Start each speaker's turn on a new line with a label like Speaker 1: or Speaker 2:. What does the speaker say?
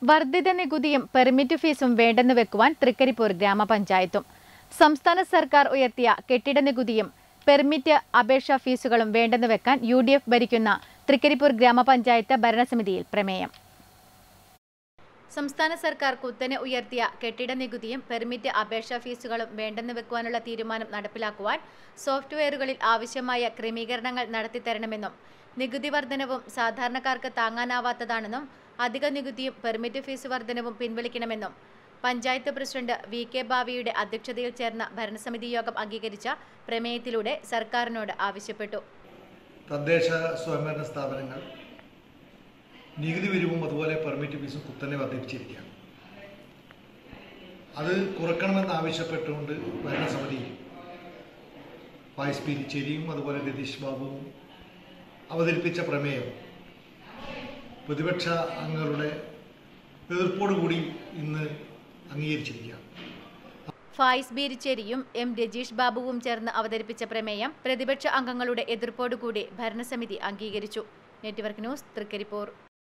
Speaker 1: വർദ്ധിത നികുതിയും പെർമിറ്റ് ഫീസും വേണ്ടെന്ന് വെക്കുവാൻ തൃക്കരിപ്പൂർ ഗ്രാമപഞ്ചായത്തും സംസ്ഥാന സർക്കാർ ഉയർത്തിയ കെട്ടിട നികുതിയും പെർമിറ്റ് അപേക്ഷാ ഫീസുകളും വേണ്ടെന്ന് വെക്കാൻ യു ഡി എഫ് ഭരിക്കുന്ന തൃക്കരിപ്പൂർ ഗ്രാമപഞ്ചായത്ത് ഭരണസമിതിയിൽ പ്രമേയം സംസ്ഥാന സർക്കാർ കുത്തനെ ഉയർത്തിയ കെട്ടിട നികുതിയും പെർമിറ്റ് അപേക്ഷാ ഫീസുകളും വേണ്ടെന്ന് വെക്കുവാനുള്ള തീരുമാനം നടപ്പിലാക്കുവാൻ സോഫ്റ്റ്വെയറുകളിൽ ആവശ്യമായ ക്രമീകരണങ്ങൾ നടത്തിത്തരണമെന്നും നികുതി വർധനവും സാധാരണക്കാർക്ക് താങ്ങാനാവാത്തതാണെന്നും അധിക നികുതിയും പെർമിറ്റ് ഫീസ് വർധനവും പിൻവലിക്കണമെന്നും പഞ്ചായത്ത് പ്രസിഡന്റ് വി കെ ബാവിയുടെ അധ്യക്ഷതയിൽ ചേർന്ന ഭരണസമിതി യോഗം അംഗീകരിച്ച പ്രമേയത്തിലൂടെ സർക്കാരിനോട് ആവശ്യപ്പെട്ടു
Speaker 2: തദ്ദേശ സ്വയംഭരണ സ്ഥാപനങ്ങൾ നികുതി പിരിവും അതുപോലെ പെർമിറ്റ് ഫീസും കുത്തനെ വർദ്ധിപ്പിച്ചിരിക്കുകയാണ് അത് കുറക്കണമെന്ന് ആവശ്യപ്പെട്ടുകൊണ്ട് ഭരണസമിതി വൈസ് പി ചെരിയും അതുപോലെ രതീഷ് ബാബുവും അവതരിപ്പിച്ച പ്രമേയം പ്രതിപക്ഷ അംഗങ്ങളുടെ എതിർപ്പോടുകൂടി ഇന്ന് അംഗീകരിച്ചിരിക്കുകയാണ്
Speaker 1: ഫായിസ് ബീരിച്ചേരിയും എം രജീഷ് ബാബുവും ചേർന്ന് അവതരിപ്പിച്ച പ്രമേയം പ്രതിപക്ഷ അംഗങ്ങളുടെ എതിർപ്പോടുകൂടി ഭരണസമിതി അംഗീകരിച്ചു നെറ്റ്വർക്ക് ന്യൂസ് തൃക്കരിപ്പൂർ